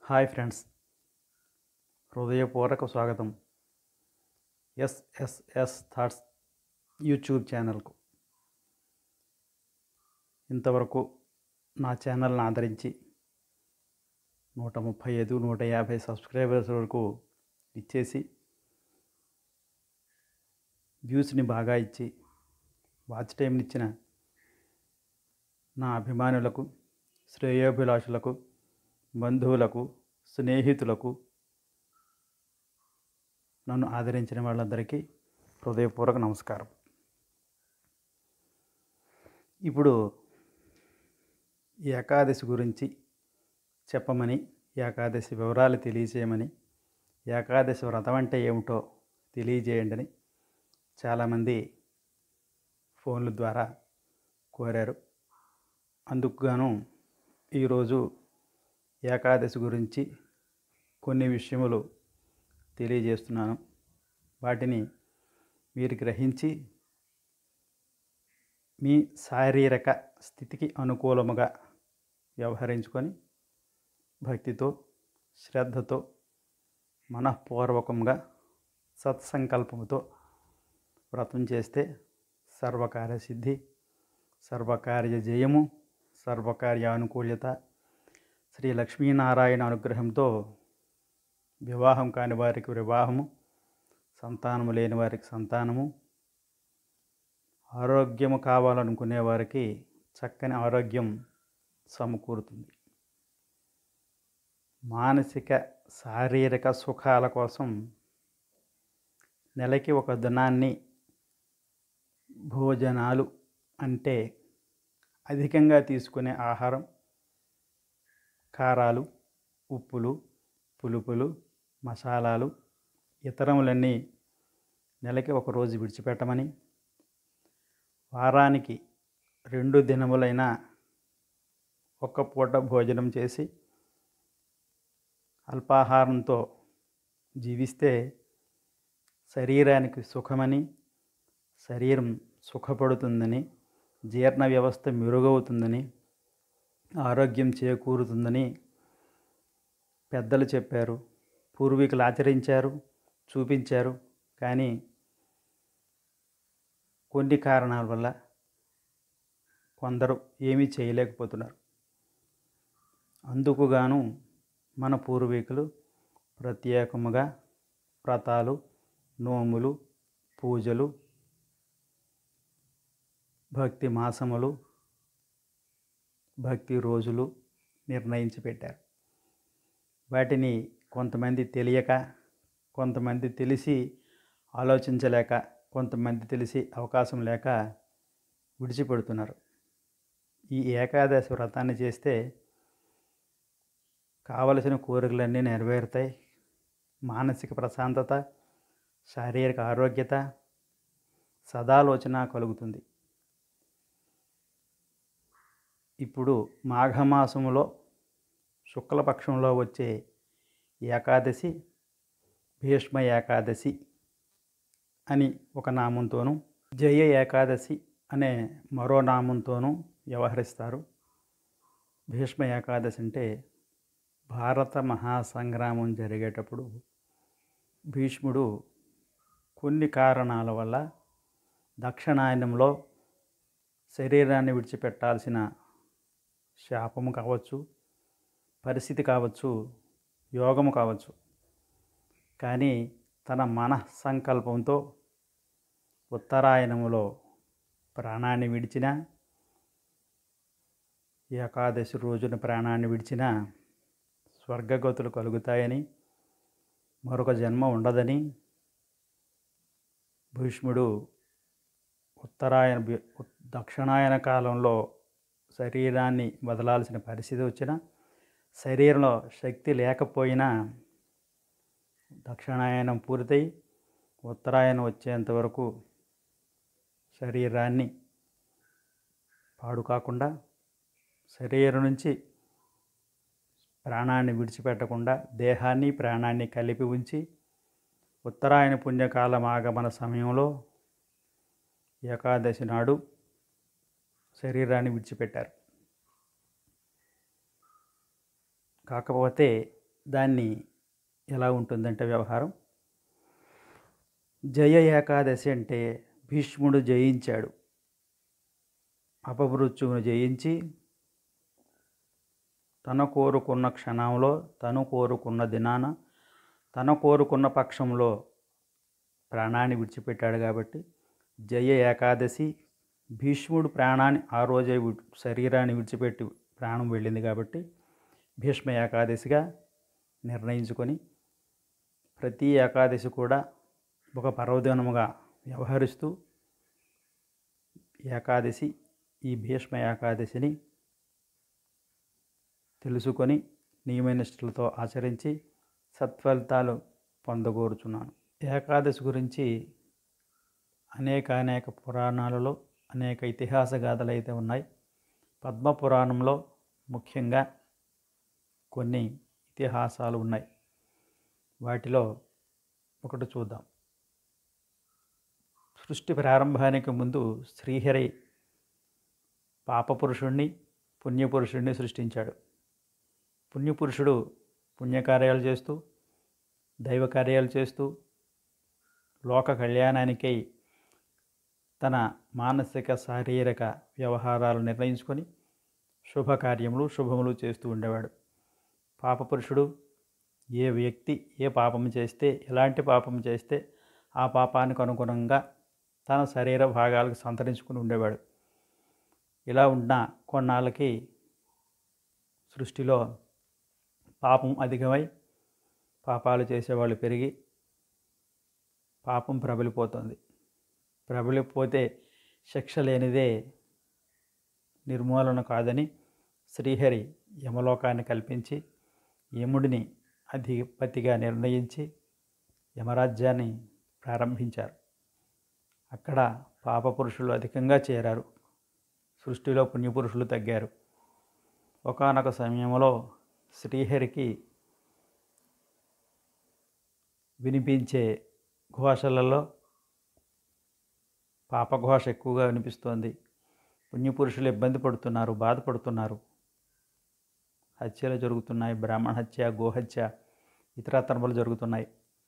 hi friends హృదయపూర్వక స్వాగతం SSS thoughts YouTube ఛానల్కు ఇంతవరకు నా ఛానల్ని ఆదరించి నూట ముప్పై ఐదు నూట యాభై సబ్స్క్రైబర్స్ వరకు ఇచ్చేసి వ్యూస్ని బాగా ఇచ్చి వాచ్ టైంని ఇచ్చిన నా అభిమానులకు శ్రేయోభిలాషులకు బంధువులకు స్నేహితులకు నన్ను ఆదరించిన వాళ్ళందరికీ హృదయపూర్వక నమస్కారం ఇప్పుడు ఏకాదశి గురించి చెప్పమని ఏకాదశి వివరాలు తెలియజేయమని ఏకాదశి వ్రతం అంటే ఏమిటో తెలియజేయండి అని చాలామంది ఫోన్ల ద్వారా కోరారు అందుకు గాను ఈరోజు ఏకాదశి గురించి కొన్ని విషయములు తెలియజేస్తున్నాను వాటిని మీరు గ్రహించి మీ శారీరక స్థితికి అనుకూలముగా వ్యవహరించుకొని భక్తితో శ్రద్ధతో మనఃపూర్వకంగా సత్సంకల్పముతో వ్రతం చేస్తే సర్వకార్య సిద్ధి సర్వకార్య జయము సర్వకార్య అనుకూల్యత శ్రీ లక్ష్మీనారాయణ అనుగ్రహంతో వివాహం కాని వారికి వివాహము సంతానము లేని వారికి సంతానము ఆరోగ్యము కావాలనుకునే వారికి చక్కని ఆరోగ్యం సమకూరుతుంది మానసిక శారీరక సుఖాల కోసం నెలకి ఒక దినాన్ని భోజనాలు అంటే అధికంగా తీసుకునే ఆహారం కారాలు ఉప్పులు పులుపులు మసాలాలు ఇతరములన్నీ నెలకి ఒక రోజు విడిచిపెట్టమని వారానికి రెండు దినములైన ఒక్క పూట భోజనం చేసి అల్పాహారంతో జీవిస్తే శరీరానికి సుఖమని శరీరం సుఖపడుతుందని జీర్ణ వ్యవస్థ మెరుగవుతుందని ఆరోగ్యం చేకూరుతుందని పెద్దలు చెప్పారు పూర్వీకులు ఆచరించారు చూపించారు కానీ కొన్ని కారణాల వల్ల కొందరు ఏమీ చేయలేకపోతున్నారు అందుకుగాను మన పూర్వీకులు ప్రత్యేకముగా వ్రతాలు నోములు పూజలు భక్తి మాసములు భక్తి రోజులు నిర్ణయించి పెట్టారు వాటిని కొంతమంది తెలియక కొంతమంది తెలిసి ఆలోచించలేక కొంతమంది తెలిసి అవకాశం లేక విడిచిపెడుతున్నారు ఈ ఏకాదశి వ్రతాన్ని చేస్తే కావలసిన కోరికలన్నీ నెరవేరుతాయి మానసిక ప్రశాంతత శారీరక ఆరోగ్యత సదాలోచన కలుగుతుంది ఇప్పుడు మాఘమాసములో శుక్లపక్షంలో వచ్చే ఏకాదశి భీష్మ ఏకాదశి అని ఒక నామంతోనూ జయ ఏకాదశి అనే మరో నామంతోనూ వ్యవహరిస్తారు భీష్మ ఏకాదశి అంటే భారత మహాసంగ్రామం జరిగేటప్పుడు భీష్ముడు కొన్ని కారణాల వల్ల దక్షిణాయనంలో శరీరాన్ని విడిచిపెట్టాల్సిన శాపము కావచ్చు పరిస్థితి కావచ్చు యోగము కావచ్చు కానీ తన మన సంకల్పంతో ఉత్తరాయణములో ప్రాణాన్ని విడిచిన ఏకాదశి రోజున ప్రాణాన్ని విడిచిన స్వర్గగతులు కలుగుతాయని మరొక జన్మ ఉండదని భీష్ముడు ఉత్తరాయణ దక్షిణాయన కాలంలో శరీరాన్ని వదలాల్సిన పరిస్థితి వచ్చిన శరీరంలో శక్తి లేకపోయినా దక్షిణాయనం పూర్తయి ఉత్తరాయణం వచ్చేంత వరకు శరీరాన్ని పాడు కాకుండా శరీరం నుంచి ప్రాణాన్ని విడిచిపెట్టకుండా దేహాన్ని ప్రాణాన్ని కలిపి ఉంచి ఉత్తరాయణ పుణ్యకాలం ఆగమన సమయంలో ఏకాదశి నాడు శరీరాన్ని విడిచిపెట్టారు కాకపోతే దాన్ని ఎలా ఉంటుందంటే వ్యవహారం జయ ఏకాదశి అంటే భీష్ముడు జయించాడు అపమృత్యువును జయించి తన కోరుకున్న క్షణంలో తను కోరుకున్న దినాన తన కోరుకున్న పక్షంలో ప్రాణాన్ని విడిచిపెట్టాడు కాబట్టి జయ ఏకాదశి భీష్ముడు ప్రాణాన్ని ఆ రోజే విడి- శరీరాన్ని విడిచిపెట్టి ప్రాణం వెళ్ళింది కాబట్టి భీష్మ ఏకాదశిగా నిర్ణయించుకొని ప్రతి ఏకాదశి కూడా ఒక పర్వదినముగా వ్యవహరిస్తూ ఏకాదశి ఈ భీష్మ ఏకాదశిని తెలుసుకొని నియమనిష్టలతో ఆచరించి సత్ఫలితాలు పొందగోరుచున్నాను ఏకాదశి గురించి అనేక అనేక పురాణాలలో అనేక ఇతిహాస గాథలు అయితే ఉన్నాయి పద్మ పురాణంలో ముఖ్యంగా కొన్ని ఇతిహాసాలు ఉన్నాయి వాటిలో ఒకటి చూద్దాం సృష్టి ప్రారంభానికి ముందు శ్రీహరి పాపపురుషుణ్ణి పుణ్యపురుషుణ్ణి సృష్టించాడు పుణ్యపురుషుడు పుణ్యకార్యాలు చేస్తూ దైవ కార్యాలు చేస్తూ లోక కళ్యాణానికై తన మానసిక శారీరక వ్యవహారాలు నిర్ణయించుకొని శుభకార్యములు శుభములు చేస్తూ ఉండేవాడు పాపపురుషుడు ఏ వ్యక్తి ఏ పాపం చేస్తే ఎలాంటి పాపం చేస్తే ఆ పాపానికి అనుగుణంగా తన శరీర భాగాలకు సంతరించుకుని ఉండేవాడు ఇలా ఉన్న కొన్నాళ్ళకి సృష్టిలో పాపం అధికమై పాపాలు చేసేవాళ్ళు పెరిగి పాపం ప్రబలిపోతుంది ప్రబలిపోతే శిక్ష లేనిదే నిర్మూలన కాదని శ్రీహరి యమలోకాన్ని కల్పించి యముడిని అధిపతిగా నిర్ణయించి యమరాజ్యాన్ని ప్రారంభించారు అక్కడ పాపపురుషులు అధికంగా చేరారు సృష్టిలో పుణ్యపురుషులు తగ్గారు ఒకానొక సమయంలో శ్రీహరికి వినిపించే ఘోషలలో పాపఘోష ఎక్కువగా వినిపిస్తోంది పుణ్యపురుషులు ఇబ్బంది పడుతున్నారు బాధపడుతున్నారు హత్యలు జరుగుతున్నాయి బ్రాహ్మణ హత్య గోహత్య ఇతరతరములు జరుగుతున్నాయి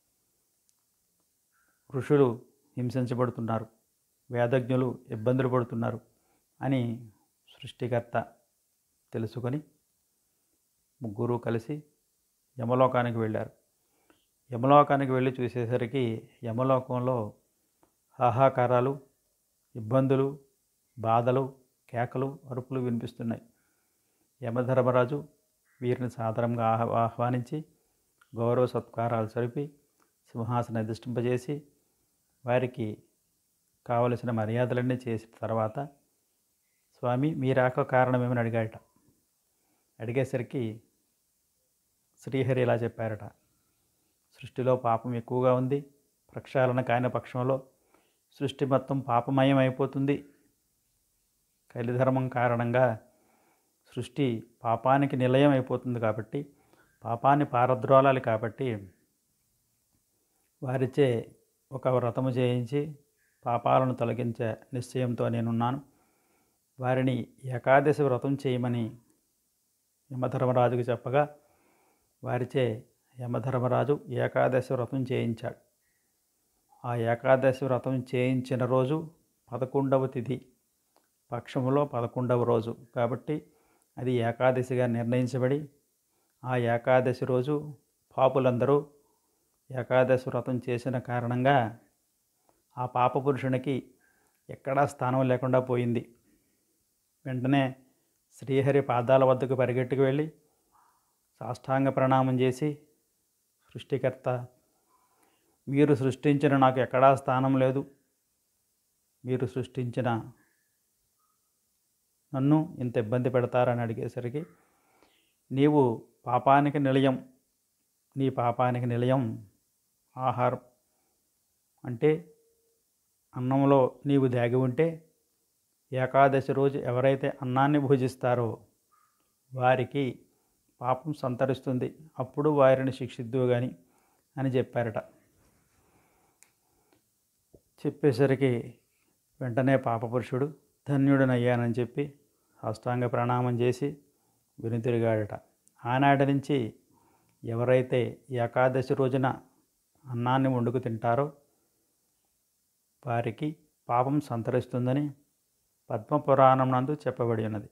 ఋషులు హింసించబడుతున్నారు వేదజ్ఞులు ఇబ్బందులు పడుతున్నారు అని సృష్టికర్త తెలుసుకొని ముగ్గురు కలిసి యమలోకానికి వెళ్ళారు యమలోకానికి వెళ్ళి చూసేసరికి యమలోకంలో హాహాకారాలు ఇబ్బందులు బాధలు కేకలు అరుపులు వినిపిస్తున్నాయి యమధర్మరాజు వీరిని సాదరంగా ఆహ్ ఆహ్వానించి గౌరవ సత్కారాలు జరిపి సింహాసనం అధిష్టింపజేసి వారికి కావలసిన మర్యాదలన్నీ చేసిన తర్వాత స్వామి మీ రాక కారణం ఏమని అడిగాడట అడిగేసరికి శ్రీహరి ఇలా చెప్పారట సృష్టిలో పాపం ఎక్కువగా ఉంది ప్రక్షాళన కాని పక్షంలో సృష్టి మొత్తం పాపమయం అయిపోతుంది కలిధర్మం కారణంగా సృష్టి పాపానికి నిలయం అయిపోతుంది కాబట్టి పాపాన్ని పారద్రోలాలి కాబట్టి వారిచే ఒక వ్రతము చేయించి పాపాలను తొలగించే నిశ్చయంతో నేనున్నాను వారిని ఏకాదశి వ్రతం చేయమని యమధర్మరాజుకు చెప్పగా వారిచే యమధర్మరాజు ఏకాదశి వ్రతం చేయించాడు ఆ ఏకాదశి వ్రతం చేయించిన రోజు పదకొండవ తిథి పక్షములో పదకొండవ రోజు కాబట్టి అది ఏకాదశిగా నిర్ణయించబడి ఆ ఏకాదశి రోజు పాపులందరూ ఏకాదశి వ్రతం చేసిన కారణంగా ఆ పాపపురుషునికి ఎక్కడా స్థానం లేకుండా పోయింది వెంటనే శ్రీహరి పాదాల వద్దకు పరిగెట్టుకు వెళ్ళి సాష్టాంగ ప్రణామం చేసి సృష్టికర్త మీరు సృష్టించిన నాకు ఎక్కడా స్థానం లేదు మీరు సృష్టించిన నన్ను ఇంత ఇబ్బంది పెడతారని అడిగేసరికి నీవు పాపానికి నిలయం నీ పాపానికి నిలయం ఆహారం అంటే అన్నంలో నీవు దాగి ఉంటే ఏకాదశి రోజు ఎవరైతే అన్నాన్ని భుజిస్తారో వారికి పాపం సంతరిస్తుంది అప్పుడు వారిని శిక్షిద్దు కానీ అని చెప్పారట చెప్పేసరికి వెంటనే పాపపురుషుడు ధన్యుడనయ్యానని చెప్పి అష్టాంగ ప్రణామం చేసి వెనుతిరిగాడట ఆనాటి నుంచి ఎవరైతే ఏకాదశి రోజున అన్నాన్ని వండుకు తింటారో వారికి పాపం సంతరిస్తుందని పద్మపురాణం నందు చెప్పబడి ఉన్నది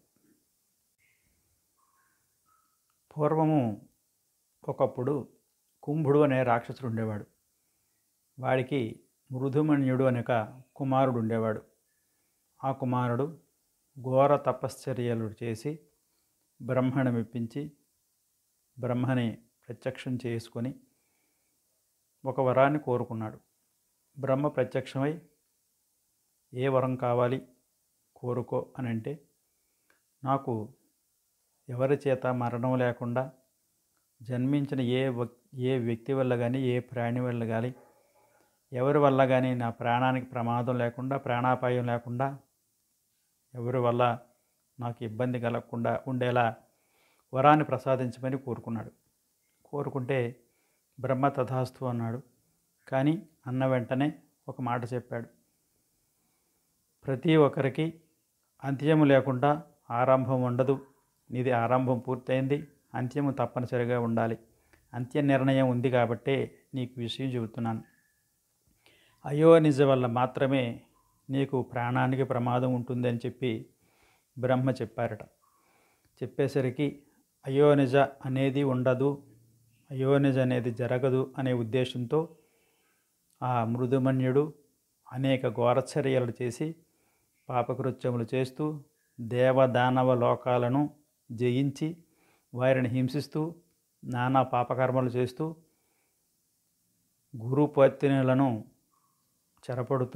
పూర్వము ఒకప్పుడు కుంభుడు అనే రాక్షసుడు ఉండేవాడు వాడికి మృదుమన్యుడు అనే ఒక కుమారుడు ఉండేవాడు ఆ కుమారుడు ఘోర తపశ్చర్యలు చేసి బ్రహ్మను మెప్పించి బ్రహ్మని ప్రత్యక్షం చేసుకొని ఒక వరాన్ని కోరుకున్నాడు బ్రహ్మ ప్రత్యక్షమై ఏ వరం కావాలి కోరుకో అని అంటే నాకు ఎవరి చేత మరణం లేకుండా జన్మించిన ఏ వక్- ఏ వ్యక్తి వల్ల కానీ ఏ ప్రాణి వల్ల కానీ ఎవరి వల్ల కానీ నా ప్రాణానికి ప్రమాదం లేకుండా ప్రాణాపాయం లేకుండా ఎవరి వల్ల నాకు ఇబ్బంది కలగకుండా ఉండేలా వరాన్ని ప్రసాదించమని కోరుకున్నాడు కోరుకుంటే బ్రహ్మ తథాస్తు అన్నాడు కానీ అన్న వెంటనే ఒక మాట చెప్పాడు ప్రతి ఒక్కరికి అంత్యము లేకుండా ఆరంభం ఉండదు నీది ఆరంభం పూర్తయింది అంత్యము తప్పనిసరిగా ఉండాలి అంత్య నిర్ణయం ఉంది కాబట్టే నీకు విషయం చెబుతున్నాను అయోనిజ వల్ల మాత్రమే నీకు ప్రాణానికి ప్రమాదం ఉంటుందని చెప్పి బ్రహ్మ చెప్పారట చెప్పేసరికి అయోనిజ అనేది ఉండదు అయోనిజ అనేది జరగదు అనే ఉద్దేశంతో ఆ మృదుమన్యుడు అనేక ఘోరచర్యలు చేసి పాపకృత్యములు చేస్తూ దేవదానవ లోకాలను జయించి వారిని హింసిస్తూ నానా పాపకర్మలు చేస్తూ గురుపత్నులను చెరపడుతూ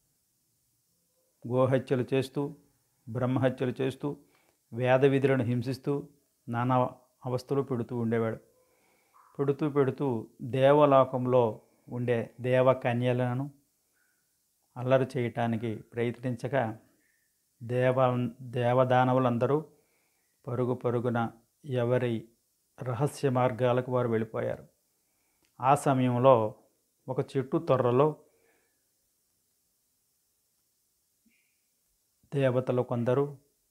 గోహత్యలు చేస్తూ బ్రహ్మహత్యలు చేస్తూ వేద విధులను హింసిస్తూ నానా అవస్థలు పెడుతూ ఉండేవాడు పెడుతూ పెడుతూ దేవలోకంలో ఉండే దేవకన్యలను అల్లరి చేయటానికి ప్రయత్నించగా దేవ దేవదానవులందరూ పరుగు పరుగున ఎవరి రహస్య మార్గాలకు వారు వెళ్ళిపోయారు ఆ సమయంలో ఒక చెట్టు తొర్రలో దేవతలు కొందరు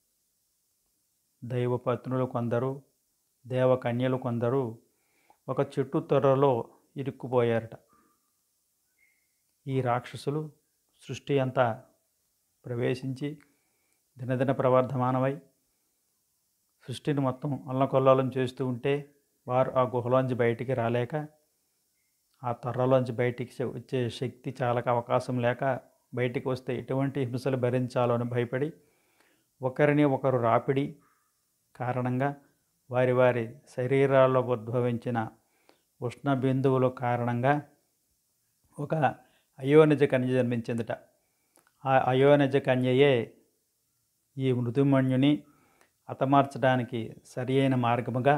దైవపత్నులు కొందరు దేవకన్యలు కొందరు ఒక చెట్టు తొర్రలో ఇరుక్కుపోయారట ఈ రాక్షసులు సృష్టి అంతా ప్రవేశించి దినదిన ప్రవర్ధమానమై సృష్టిని మొత్తం అల్లకొల్లోలం చేస్తూ ఉంటే వారు ఆ గుహలోంచి బయటికి రాలేక ఆ తొర్రలోంచి బయటికి శ- వచ్చే శక్తి చాలక అవకాశం లేక బయటికి వస్తే ఎటువంటి హింసలు భరించాలో అని భయపడి ఒకరిని ఒకరు రాపిడి కారణంగా వారి వారి శరీరాల్లో ఉద్భవించిన ఉష్ణ బిందువుల కారణంగా ఒక అయోనిజ కన్య జన్మించిందట ఆ అయోనిజ కన్యయే ఈ మృదుమణ్యుని హతమార్చడానికి సరి అయిన మార్గముగా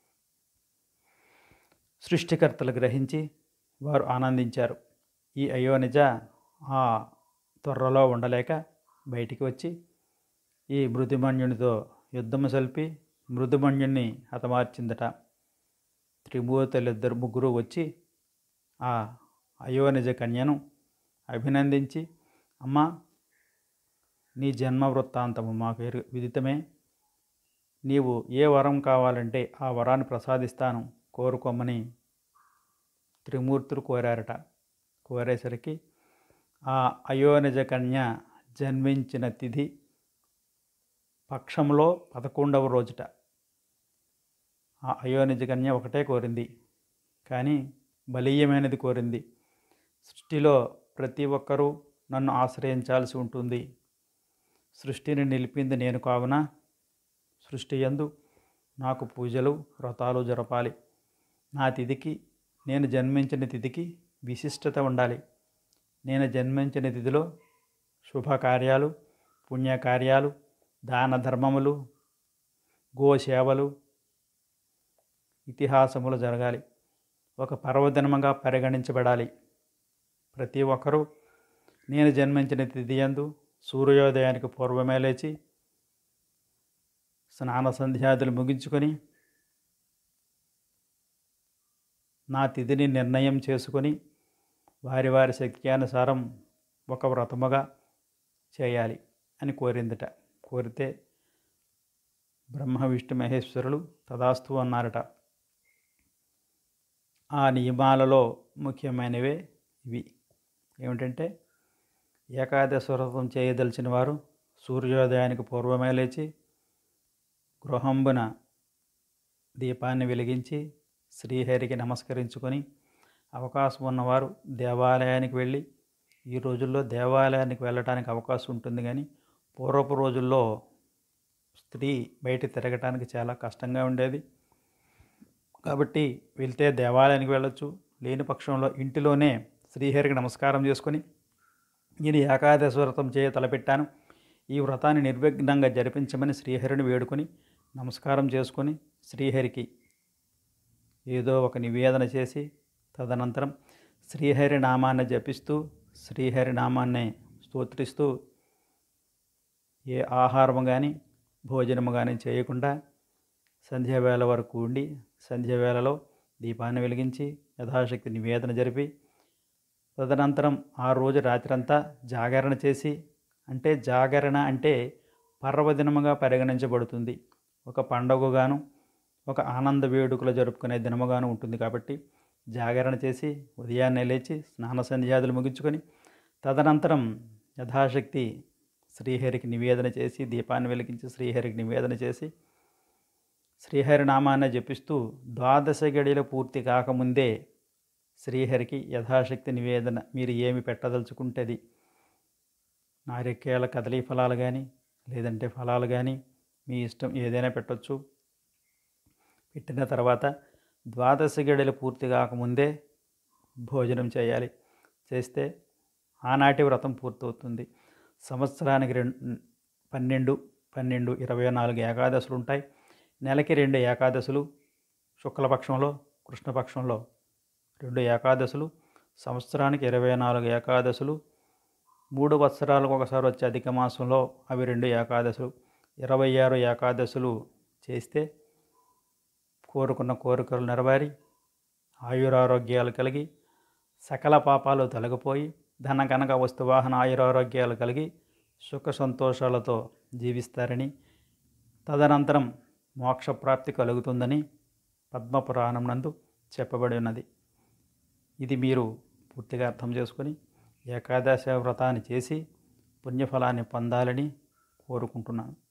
సృష్టికర్తలు గ్రహించి వారు ఆనందించారు ఈ అయోనిజ ఆ త్వరలో ఉండలేక బయటికి వచ్చి ఈ మృదుమణ్యునితో యుద్ధము సల్పి మృదుమణ్యుని హతమార్చిందట త్రిమూర్తులిద్దరు ముగ్గురు వచ్చి ఆ అయోనిజ కన్యను అభినందించి అమ్మా నీ జన్మ వృత్తాంతము మాకు ఎరు- విదితమే నీవు ఏ వరం కావాలంటే ఆ వరాన్ని ప్రసాదిస్తాను కోరుకోమని త్రిమూర్తులు కోరారట కోరేసరికి ఆ అయోనిజ కన్య జన్మించిన తిథి పక్షంలో పదకొండవ రోజుట ఆ అయోనిజ కన్య ఒకటే కోరింది కానీ బలీయమైనది కోరింది సృష్టిలో ప్రతి ఒక్కరూ నన్ను ఆశ్రయించాల్సి ఉంటుంది సృష్టిని నిలిపింది నేను కావున సృష్టి యందు నాకు పూజలు వ్రతాలు జరపాలి నా తిథికి నేను జన్మించిన తిథికి విశిష్టత ఉండాలి నేను జన్మించిన తిథిలో శుభకార్యాలు పుణ్యకార్యాలు దాన ధర్మములు గోసేవలు ఇతిహాసములు జరగాలి ఒక పర్వదినముగా పరిగణించబడాలి ప్రతి ఒక్కరూ నేను జన్మించిన తిథి యందు సూర్యోదయానికి పూర్వమే లేచి స్నాన సంధ్యాదులు ముగించుకొని నా తిథిని నిర్ణయం చేసుకొని వారి వారి శక్త్యానుసారం ఒక వ్రతముగా చేయాలి అని కోరిందట కోరితే బ్రహ్మ విష్ణు మహేశ్వరులు తదాస్తు అన్నారట ఆ నియమాలలో ముఖ్యమైనవే ఇవి ఏమిటంటే ఏకాదశి వ్రతం చేయదలిచిన వారు సూర్యోదయానికి పూర్వమే లేచి గృహంబున దీపాన్ని వెలిగించి శ్రీహరికి నమస్కరించుకొని అవకాశం ఉన్నవారు దేవాలయానికి వెళ్ళి ఈ రోజుల్లో దేవాలయానికి వెళ్ళటానికి అవకాశం ఉంటుంది కానీ పూర్వపు రోజుల్లో స్త్రీ బయట తిరగటానికి చాలా కష్టంగా ఉండేది కాబట్టి వెళ్తే దేవాలయానికి వెళ్ళొచ్చు లేని పక్షంలో ఇంటిలోనే శ్రీహరికి నమస్కారం చేసుకొని నేను ఏకాదశి వ్రతం చేయ తలపెట్టాను ఈ వ్రతాన్ని నిర్విఘ్నంగా జరిపించమని శ్రీహరిని వేడుకొని నమస్కారం చేసుకొని శ్రీహరికి ఏదో ఒక నివేదన చేసి తదనంతరం శ్రీహరి నామాన్ని జపిస్తూ శ్రీహరి నామాన్ని స్తోత్రిస్తూ ఏ ఆహారము కానీ భోజనము కానీ చేయకుండా సంధ్యావేళ వరకు ఉండి సంధ్యావేళలో దీపాన్ని వెలిగించి యథాశక్తి నివేదన జరిపి తదనంతరం ఆ రోజు రాత్రంతా జాగరణ చేసి అంటే జాగరణ అంటే పర్వదినముగా పరిగణించబడుతుంది ఒక పండుగగాను ఒక ఆనంద వేడుకలు జరుపుకునే దినముగాను ఉంటుంది కాబట్టి జాగరణ చేసి ఉదయాన్నే లేచి స్నాన సంధ్యాదులు ముగించుకొని తదనంతరం యథాశక్తి శ్రీహరికి నివేదన చేసి దీపాన్ని వెలిగించి శ్రీహరికి నివేదన చేసి శ్రీహరి నామాన్ని జపిస్తూ ద్వాదశ గడియలు పూర్తి కాకముందే శ్రీహరికి యథాశక్తి నివేదన మీరు ఏమి పెట్టదలుచుకుంటేది నారికేళ కదలీ ఫలాలు కానీ లేదంటే ఫలాలు కానీ మీ ఇష్టం ఏదైనా పెట్టొచ్చు పెట్టిన తర్వాత ద్వాదశ గడియలు పూర్తి కాకముందే భోజనం చేయాలి చేస్తే ఆనాటి వ్రతం పూర్తవుతుంది సంవత్సరానికి రెండు పన్నెండు పన్నెండు ఇరవై నాలుగు ఏకాదశులు ఉంటాయి నెలకి రెండు ఏకాదశులు శుక్లపక్షంలో కృష్ణపక్షంలో రెండు ఏకాదశులు సంవత్సరానికి ఇరవై నాలుగు ఏకాదశులు మూడు వత్సరాలకు ఒకసారి వచ్చే అధిక మాసంలో అవి రెండు ఏకాదశులు ఇరవై ఆరు ఏకాదశులు చేస్తే కోరుకున్న కోరికలు నెరవేరి ఆయురారోగ్యాలు కలిగి సకల పాపాలు తొలగిపోయి ధన కనక వస్తువాహన ఆయురారోగ్యాలు కలిగి సుఖ సంతోషాలతో జీవిస్తారని తదనంతరం మోక్షప్రాప్తి కలుగుతుందని పద్మపురాణం నందు చెప్పబడి ఉన్నది ఇది మీరు పూర్తిగా అర్థం చేసుకొని ఏకాదశ వ్రతాన్ని చేసి పుణ్యఫలాన్ని పొందాలని కోరుకుంటున్నాను